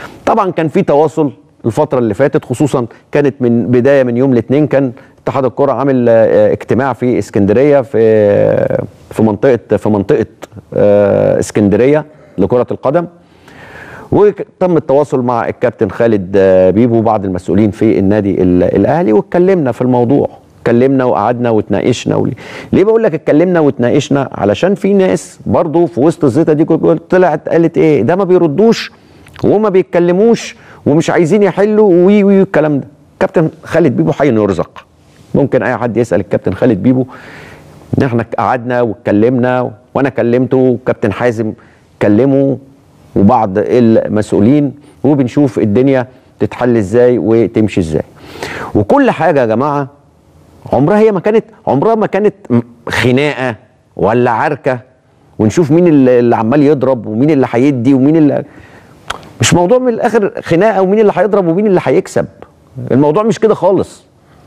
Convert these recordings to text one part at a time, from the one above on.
طبعا كان في تواصل الفتره اللي فاتت خصوصا كانت من بدايه من يوم الاثنين كان اتحاد الكره عامل آه، اجتماع في اسكندريه في في منطقه في منطقه آه، اسكندريه لكره القدم وتم التواصل مع الكابتن خالد آه، بيبو وبعض المسؤولين في النادي ال- الاهلي واتكلمنا في الموضوع اتكلمنا وقعدنا وتناقشنا وليه ليه بقول لك اتكلمنا وتناقشنا علشان في ناس برضو في وسط الزيطه دي كنت- طلعت قالت ايه ده ما بيردوش وما بيتكلموش ومش عايزين يحلوا وي وي الكلام ده كابتن خالد بيبو حي يرزق ممكن اي حد يسال الكابتن خالد بيبو ان احنا قعدنا واتكلمنا وانا كلمته وكابتن حازم كلمه وبعض المسؤولين وبنشوف الدنيا تتحل ازاي وتمشي ازاي وكل حاجه يا جماعه عمرها هي ما كانت عمرها ما كانت م- خناقه ولا عركه ونشوف مين اللي اللي عمال يضرب ومين اللي هيدي ومين اللي مش موضوع من الاخر خناقه ومين اللي هيضرب ومين اللي هيكسب الموضوع مش كده خالص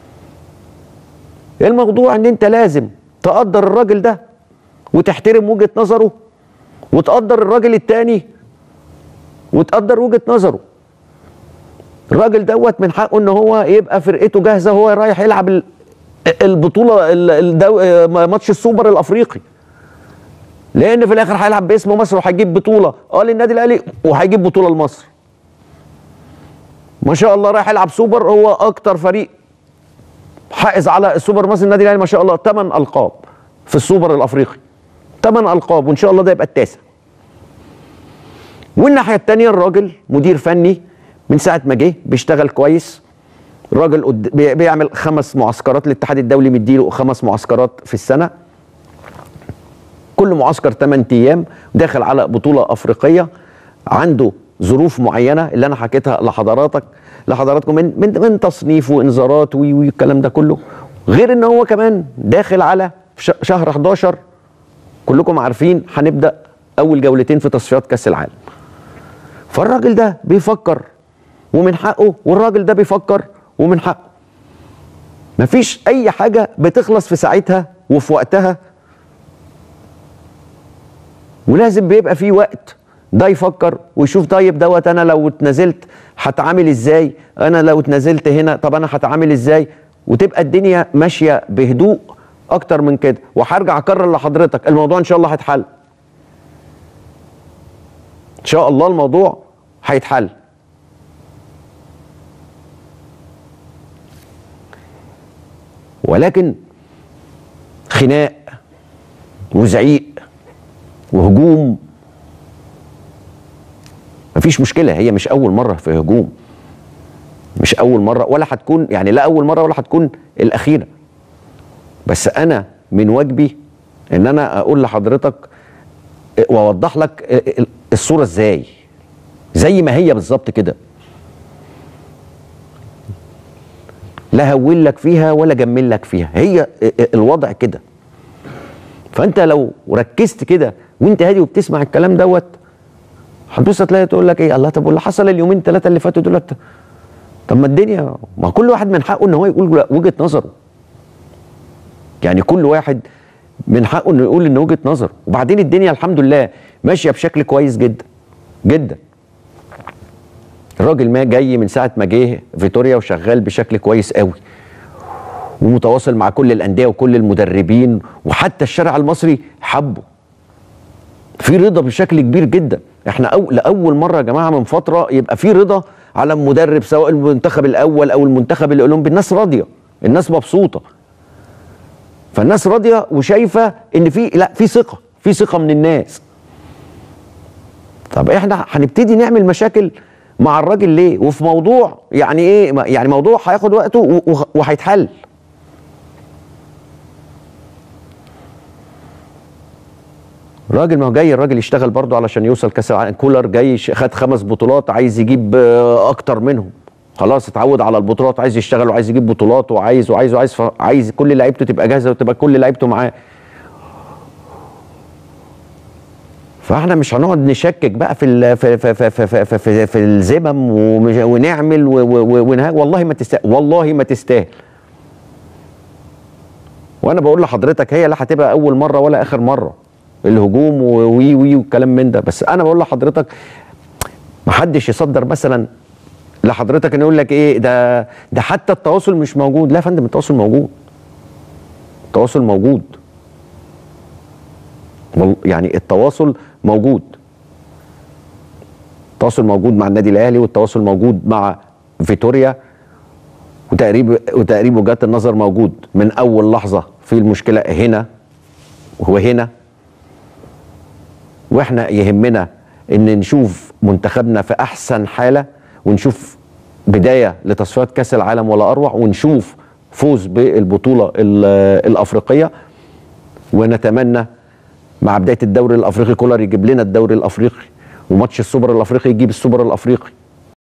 الموضوع ان انت لازم تقدر الراجل ده وتحترم وجهه نظره وتقدر الراجل التاني وتقدر وجهه نظره الراجل دوت من حقه ان هو يبقى فرقته جاهزه هو رايح يلعب ال- البطوله ال- الدو... ماتش السوبر الافريقي لان في الاخر هيلعب باسم مصر وهيجيب بطوله اه للنادي الاهلي وهيجيب بطوله لمصر ما شاء الله رايح يلعب سوبر هو اكتر فريق حائز على السوبر مصر النادي الاهلي ما شاء الله 8 القاب في السوبر الافريقي 8 القاب وان شاء الله ده يبقى التاسع والناحيه الثانيه الراجل مدير فني من ساعه ما جه بيشتغل كويس الراجل قد- بي- بيعمل خمس معسكرات الاتحاد الدولي مديله خمس معسكرات في السنه كل معسكر 8 ايام داخل على بطوله افريقيه عنده ظروف معينه اللي انا حكيتها لحضراتك لحضراتكم من من, من تصنيف وانذارات وي وي الكلام ده كله غير ان هو كمان داخل على ش- شهر 11 كلكم عارفين هنبدا اول جولتين في تصفيات كاس العالم فالراجل ده بيفكر ومن حقه والراجل ده بيفكر ومن حقه مفيش اي حاجه بتخلص في ساعتها وفي وقتها ولازم بيبقى في وقت ده يفكر ويشوف طيب دوت انا لو اتنازلت هتعامل ازاي انا لو اتنازلت هنا طب انا هتعامل ازاي وتبقى الدنيا ماشيه بهدوء اكتر من كده وهرجع اكرر لحضرتك الموضوع ان شاء الله هيتحل ان شاء الله الموضوع هيتحل ولكن خناق وزعيق وهجوم مفيش مشكلة هي مش أول مرة في هجوم مش أول مرة ولا هتكون يعني لا أول مرة ولا هتكون الأخيرة بس أنا من واجبي إن أنا أقول لحضرتك وأوضح لك الصورة إزاي زي ما هي بالظبط كده لا هول لك فيها ولا جمل لك فيها هي الوضع كده فانت لو ركزت كده وانت هادي وبتسمع الكلام دوت هتبص تلاقي تقول لك ايه الله طب واللي حصل اليومين ثلاثه اللي فاتوا دولت طب ما الدنيا ما كل واحد من حقه ان هو يقول وجهه نظره يعني كل واحد من حقه انه يقول ان وجهه نظره وبعدين الدنيا الحمد لله ماشيه بشكل كويس جدا جدا الراجل ما جاي من ساعه ما جه فيتوريا وشغال بشكل كويس قوي ومتواصل مع كل الانديه وكل المدربين وحتى الشارع المصري حبه في رضا بشكل كبير جدا احنا أو لاول مره يا جماعه من فتره يبقى في رضا على المدرب سواء المنتخب الاول او المنتخب الاولمبي الناس راضيه الناس مبسوطه فالناس راضيه وشايفه ان في لا في ثقه في ثقه من الناس طب احنا هنبتدي نعمل مشاكل مع الراجل ليه وفي موضوع يعني ايه يعني موضوع هياخد وقته وهيتحل راجل ما هو جاي الراجل يشتغل برضه علشان يوصل كاس العالم كولر جاي خد خمس بطولات عايز يجيب اكتر منهم خلاص اتعود على البطولات عايز يشتغل وعايز يجيب بطولات وعايز وعايز وعايز عايز كل لعيبته تبقى جاهزه وتبقى كل لعيبته معاه فاحنا مش هنقعد نشكك بقى في ال في في في في, في, في, في الزمم ونعمل والله ما تستاهل والله ما تستاهل وانا بقول لحضرتك هي لا هتبقى اول مره ولا اخر مره الهجوم ووي وي والكلام من ده بس انا بقول لحضرتك محدش يصدر مثلا لحضرتك ان يقول لك ايه ده ده حتى التواصل مش موجود لا يا فندم التواصل موجود التواصل موجود وال- يعني التواصل موجود التواصل موجود مع النادي الاهلي والتواصل موجود مع فيتوريا وتقريب وتقريب وجهات النظر موجود من اول لحظه في المشكله هنا وهنا واحنا يهمنا ان نشوف منتخبنا في احسن حاله ونشوف بدايه لتصفيات كاس العالم ولا اروع ونشوف فوز بالبطوله ال- الافريقيه ونتمنى مع بدايه الدوري الافريقي كولر يجيب لنا الدوري الافريقي وماتش السوبر الافريقي يجيب السوبر الافريقي